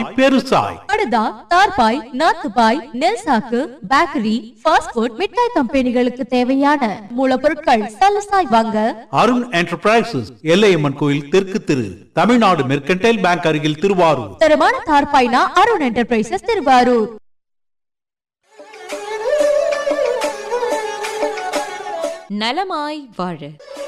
பெருசாய் படுதா தார்பாய் நாத்துபாய் நெல் சாக்கு பேக்கரி ஃபாஸ்ட் ஃபுட் மிட்டாய் கம்பெனிகளுக்கு தேவையான மூலப்பொருட்கள் சலசாய் வாங்க அருண் என்டர்பிரைசஸ் எல்லையம்மன் கோயில் தெற்கு திரு தமிழ்நாடு மெர்கன்டைல் பேங்க் அருகில் திருவாரூர் தரமான தார்பாய்னா அருண் என்டர்பிரைசஸ் திருவாரூர் நலமாய் வாழ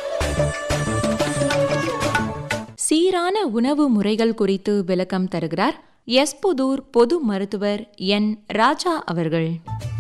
சீரான உணவு முறைகள் குறித்து விளக்கம் தருகிறார் எஸ்புதூர் பொது மருத்துவர் என் ராஜா அவர்கள்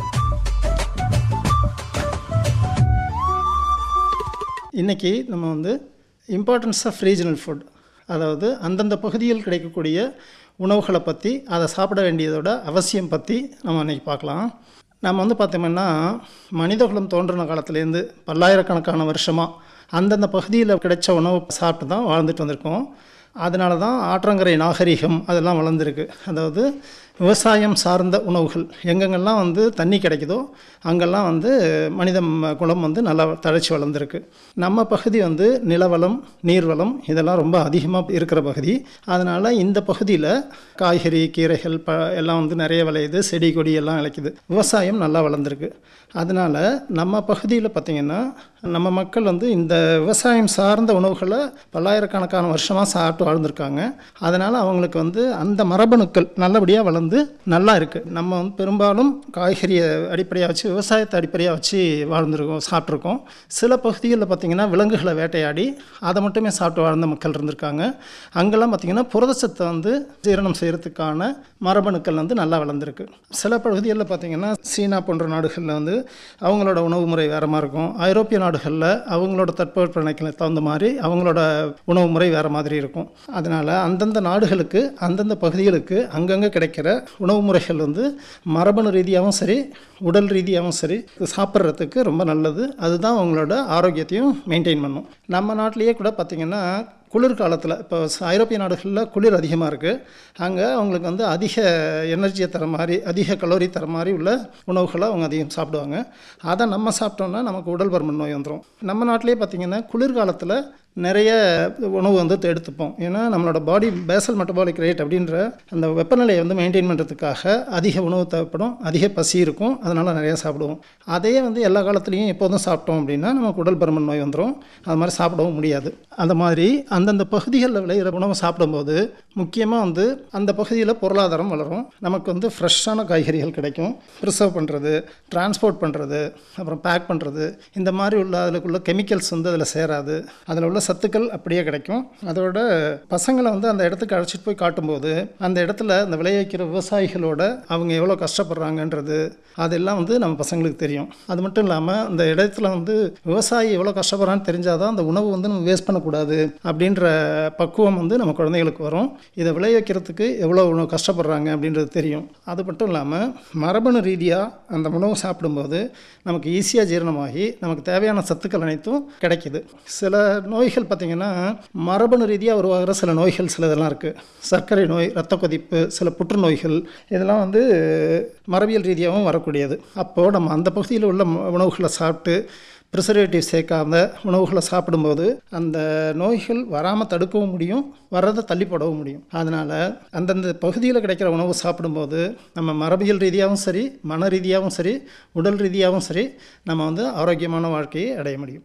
இன்றைக்கி நம்ம வந்து இம்பார்ட்டன்ஸ் ஆஃப் ரீஜனல் ஃபுட் அதாவது அந்தந்த பகுதியில் கிடைக்கக்கூடிய உணவுகளை பற்றி அதை சாப்பிட வேண்டியதோட அவசியம் பற்றி நம்ம இன்றைக்கி பார்க்கலாம் நம்ம வந்து பார்த்தோம்னா மனிதகுலம் தோன்றின காலத்துலேருந்து பல்லாயிரக்கணக்கான வருஷமாக அந்தந்த பகுதியில் கிடைச்ச உணவு சாப்பிட்டு தான் வாழ்ந்துட்டு வந்திருக்கோம் அதனால தான் ஆற்றங்கரை நாகரிகம் அதெல்லாம் வளர்ந்துருக்கு அதாவது விவசாயம் சார்ந்த உணவுகள் எங்கெங்கெல்லாம் வந்து தண்ணி கிடைக்குதோ அங்கெல்லாம் வந்து மனித ம- குலம் வந்து நல்லா தழைச்சி வளர்ந்துருக்கு நம்ம பகுதி வந்து நிலவளம் நீர்வளம் இதெல்லாம் ரொம்ப அதிகமாக இருக்கிற பகுதி அதனால் இந்த பகுதியில் காய்கறி கீரைகள் ப எல்லாம் வந்து நிறைய விளையுது செடி கொடி எல்லாம் விளைக்குது விவசாயம் நல்லா வளர்ந்துருக்கு அதனால் நம்ம பகுதியில் பார்த்திங்கன்னா நம்ம மக்கள் வந்து இந்த விவசாயம் சார்ந்த உணவுகளை பல்லாயிரக்கணக்கான வருஷமாக சாப்பிட்டு வாழ்ந்திருக்காங்க அதனால் அவங்களுக்கு வந்து அந்த மரபணுக்கள் நல்லபடியாக வளர்ந்து நல்லா இருக்குது நம்ம வந்து பெரும்பாலும் காய்கறியை அடிப்படையாக வச்சு விவசாயத்தை அடிப்படையாக வச்சு வாழ்ந்துருக்கோம் சாப்பிட்ருக்கோம் சில பகுதிகளில் பார்த்திங்கன்னா விலங்குகளை வேட்டையாடி அதை மட்டுமே சாப்பிட்டு வாழ்ந்த மக்கள் இருந்திருக்காங்க அங்கெல்லாம் பார்த்திங்கன்னா புரதச்சத்தை வந்து ஜீரணம் செய்கிறதுக்கான மரபணுக்கள் வந்து நல்லா வளர்ந்துருக்கு சில பகுதிகளில் பார்த்திங்கன்னா சீனா போன்ற நாடுகளில் வந்து அவங்களோட உணவு முறை வேறு மாதிரி இருக்கும் ஐரோப்பிய நாடுகளில் அவங்களோட தட்பவெப்பநிலைக்கு தகுந்த மாதிரி அவங்களோட உணவு முறை வேறு மாதிரி இருக்கும் அதனால் அந்தந்த நாடுகளுக்கு அந்தந்த பகுதிகளுக்கு அங்கங்கே கிடைக்கிற உணவு முறைகள் வந்து மரபணு ரீதியாகவும் சரி உடல் ரீதியாகவும் சரி இது சாப்பிட்றதுக்கு ரொம்ப நல்லது அதுதான் அவங்களோட ஆரோக்கியத்தையும் மெயின்டைன் பண்ணும் நம்ம நாட்டிலேயே கூட பார்த்திங்கன்னா குளிர்காலத்தில் இப்போ ச- ஐரோப்பிய நாடுகளில் குளிர் அதிகமாக இருக்குது அங்கே அவங்களுக்கு வந்து அதிக எனர்ஜியை தர மாதிரி அதிக கலோரி தர மாதிரி உள்ள உணவுகளை அவங்க அதிகம் சாப்பிடுவாங்க அதை நம்ம சாப்பிட்டோம்னா நமக்கு உடல் பருமன் நோய் வந்துடும் நம்ம நாட்டிலேயே பார்த்திங்கன்னா குளிர்காலத்தில் நிறைய உணவு வந்து எடுத்துப்போம் ஏன்னா நம்மளோட பாடி பேசல் மெட்டபாலிக் ரேட் அப்படின்ற அந்த வெப்பநிலையை வந்து மெயின்டைன் பண்ணுறதுக்காக அதிக உணவு தேவைப்படும் அதிக பசி இருக்கும் அதனால் நிறைய சாப்பிடுவோம் அதையே வந்து எல்லா காலத்துலேயும் எப்போதும் சாப்பிட்டோம் அப்படின்னா நமக்கு உடல் பருமன் நோய் வந்துடும் அது மாதிரி சாப்பிடவும் முடியாது அந்த மாதிரி அந்தந்த பகுதிகளில் விளையிற உணவை சாப்பிடும்போது முக்கியமாக வந்து அந்த பகுதியில் பொருளாதாரம் வளரும் நமக்கு வந்து ஃப்ரெஷ்ஷான காய்கறிகள் கிடைக்கும் ப்ரிசர்வ் பண்ணுறது டிரான்ஸ்போர்ட் பண்ணுறது அப்புறம் பேக் பண்ணுறது இந்த மாதிரி உள்ள அதுக்குள்ள கெமிக்கல்ஸ் வந்து அதில் சேராது அதில் உள்ள சத்துக்கள் அப்படியே கிடைக்கும் அதோட பசங்களை வந்து அந்த இடத்துக்கு அழைச்சிட்டு போய் காட்டும்போது அந்த இடத்துல அந்த விளைவிக்கிற விவசாயிகளோட அவங்க எவ்வளோ கஷ்டப்படுறாங்கன்றது அதெல்லாம் வந்து நம்ம பசங்களுக்கு தெரியும் அது மட்டும் இல்லாமல் அந்த இடத்துல வந்து விவசாயி எவ்வளோ கஷ்டப்படுறான்னு தெரிஞ்சாதான் அந்த உணவு வந்து நம்ம வேஸ்ட் பண்ணக்கூடாது அப்படின்ற பக்குவம் வந்து நம்ம குழந்தைகளுக்கு வரும் இதை விளைவிக்கிறதுக்கு எவ்வளோ உணவு கஷ்டப்படுறாங்க அப்படின்றது தெரியும் அது மட்டும் இல்லாமல் மரபணு ரீதியாக அந்த உணவு சாப்பிடும்போது நமக்கு ஈஸியாக ஜீரணமாகி நமக்கு தேவையான சத்துக்கள் அனைத்தும் கிடைக்குது சில நோய்கள் பார்த்திங்கன்னா மரபணு ரீதியாக உருவாகிற சில நோய்கள் சில இதெல்லாம் இருக்குது சர்க்கரை நோய் இரத்த கொதிப்பு சில புற்றுநோய்கள் இதெல்லாம் வந்து மரபியல் ரீதியாகவும் வரக்கூடியது அப்போது நம்ம அந்த பகுதியில் உள்ள ம- உணவுகளை சாப்பிட்டு ப்ரிசர்வேட்டிவ் சேர்க்காத உணவுகளை சாப்பிடும்போது அந்த நோய்கள் வராமல் தடுக்கவும் முடியும் வர்றதை தள்ளி போடவும் முடியும் அதனால் அந்தந்த பகுதியில் கிடைக்கிற உணவு சாப்பிடும்போது நம்ம மரபியல் ரீதியாகவும் சரி மன ரீதியாகவும் சரி உடல் ரீதியாகவும் சரி நம்ம வந்து ஆரோக்கியமான வாழ்க்கையை அடைய முடியும்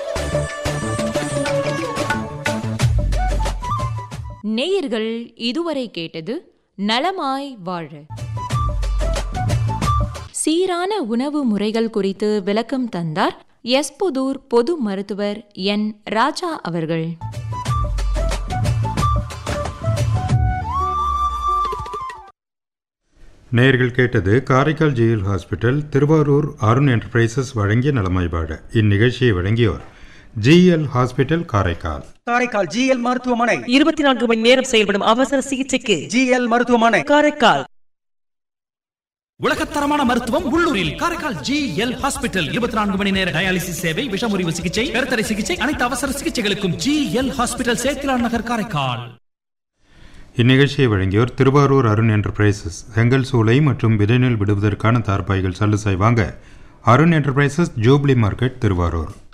நேயர்கள் இதுவரை கேட்டது நலமாய் வாழ சீரான உணவு முறைகள் குறித்து விளக்கம் தந்தார் எஸ்புதூர் பொது மருத்துவர் என் ராஜா அவர்கள் நேயர்கள் கேட்டது Karaikal GL hospital Thiruvarur Arun enterprises வழங்கிய நலமாய் வாழ இந்நிகழ்ச்சியை வழங்கியோர் GL hospital Karaikal Karaikal GL மருத்துவமனை இருபத்தி நான்கு மணி நேரம் செயல்படும் அவசர சிகிச்சைக்கு ஜிஎல் மருத்துவமனை காரைக்கால் உலகத்தரமான மருத்துவம் உள்ளூரில் காரைக்கால் ஜி எல் ஹாஸ்பிட்டல் இருபத்தி நான்கு மணி நேர டயாலிசிஸ் சேவை விஷமுறிவு சிகிச்சை கருத்தடை சிகிச்சை அனைத்து அவசர சிகிச்சைகளுக்கும் G L hospital Sethilan Nagar Karaikal இந்நிகழ்ச்சியை வழங்கியோர் திருவாரூர் அருண் என்டர்பிரைசஸ் செங்கல் சூளை மற்றும் விதைநெல் விடுவதற்கான தார்பாய்கள் சல்லுசாய் வாங்க Arun enterprises jubilee market Thiruvarur